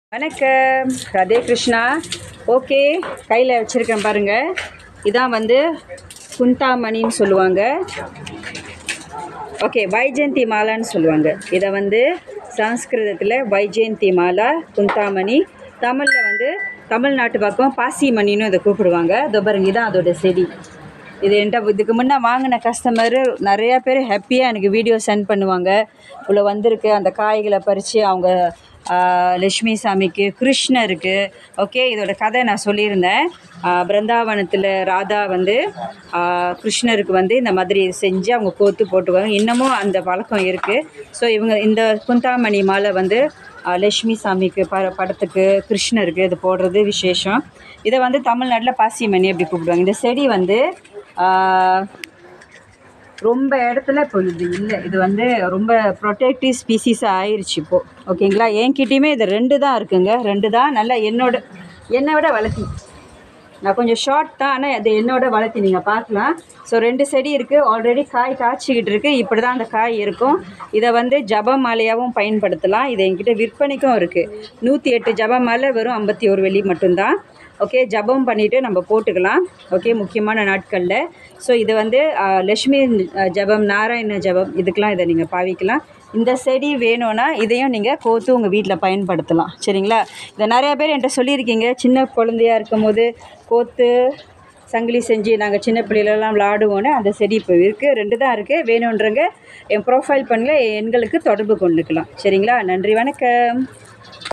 வணக்கம் ராதே கிருஷ்ணா ஓகே கையில் வச்சுருக்கேன் பாருங்கள் இதான் வந்து குந்தாமணின்னு சொல்லுவாங்க ஓகே வைஜெயந்தி மாலான்னு சொல்லுவாங்க இதை வந்து சம்ஸ்கிருதத்தில் வைஜெயந்தி மாலா குந்தாமணி தமிழில் வந்து தமிழ்நாட்டு பக்கம் பாசிமணின்னு இதை கூப்பிடுவாங்க இதோ பாருங்க இதான் அதோட செடி இது என்கிட்ட இதுக்கு முன்னே வாங்கின கஸ்டமரு நிறையா பேர் ஹாப்பியாக எனக்கு வீடியோ சென்ட் பண்ணுவாங்க இவ்வளோ வந்திருக்கு அந்த காய்களை பறித்து அவங்க ஆஹ், லட்சுமி சாமிக்கு கிருஷ்ணருக்கு ஓகே இதோட கதை நான் சொல்லியிருந்தேன் ஆஹ், பிருந்தாவனத்தில் ராதா வந்து ஆஹ், கிருஷ்ணருக்கு வந்து இந்த மாதிரி செஞ்சு அவங்க கோத்து போட்டுவாங்க இன்னமும் அந்த பழக்கம் இருக்குது ஸோ இவங்க இந்த குந்தாமணி மாலை வந்து ஆஹ், லட்சுமி சாமிக்கு ப படத்துக்கு கிருஷ்ணருக்கு இது போடுறது விசேஷம் இதை வந்து தமிழ்நாட்டில் பாசிமணி அப்படி கூப்பிடுவாங்க இந்த செடி வந்து ஆஹ், ரொம்ப இடத்துல இப்போ இது இல்லை இது வந்து ரொம்ப ப்ரொடெக்டிவ் ஸ்பீசிஸாக ஆயிடுச்சு இப்போது ஓகேங்களா என்கிட்டயுமே இது ரெண்டு தான் இருக்குங்க ரெண்டு தான் நல்லா என்னோட என்னை விட வளர்த்தி நான் கொஞ்சம் ஷார்ட் தான் ஆனால் அது என்னோட வளர்த்தி நீங்கள் பார்க்கலாம் ஸோ ரெண்டு செடி இருக்குது ஆல்ரெடி காய் காய்ச்சிக்கிட்டு இருக்குது இப்படி தான் அந்த காய் இருக்கும் இதை வந்து ஜப மாலையாகவும் பயன்படுத்தலாம் இது என்கிட்ட விற்பனைக்கும் இருக்குது நூற்றி எட்டு ஜப மாலை வெறும் ஐம்பத்தி ஒரு வெள்ளி மட்டும்தான் ஓகே ஜபம் பண்ணிவிட்டு நம்ம போட்டுக்கலாம் ஓகே முக்கியமான நாட்களில் ஸோ இது வந்து ஆ, லக்ஷ்மி ஆ, ஜபம் நாராயண ஜபம் இதுக்கெலாம் இதை நீங்கள் பாவிக்கலாம் இந்த செடி வேணும்னா இதையும் நீங்கள் கோத்து உங்கள் வீட்டில் பயன்படுத்தலாம் சரிங்களா இதை நிறையா பேர் என்கிட்ட சொல்லியிருக்கீங்க சின்ன குழந்தையா இருக்கும் போது கோத்து சங்கிலி செஞ்சு நாங்கள் சின்ன பிள்ளைகளெல்லாம் விளாடுவோன்னு அந்த செடி இப்போ இருக்குது ரெண்டு தான் இருக்குது வேணுன்றங்க என் ப்ரொஃபைல் பண்ணுங்கள் எண்களுக்கு தொடர்பு கொண்டுக்கலாம் சரிங்களா நன்றி வணக்கம்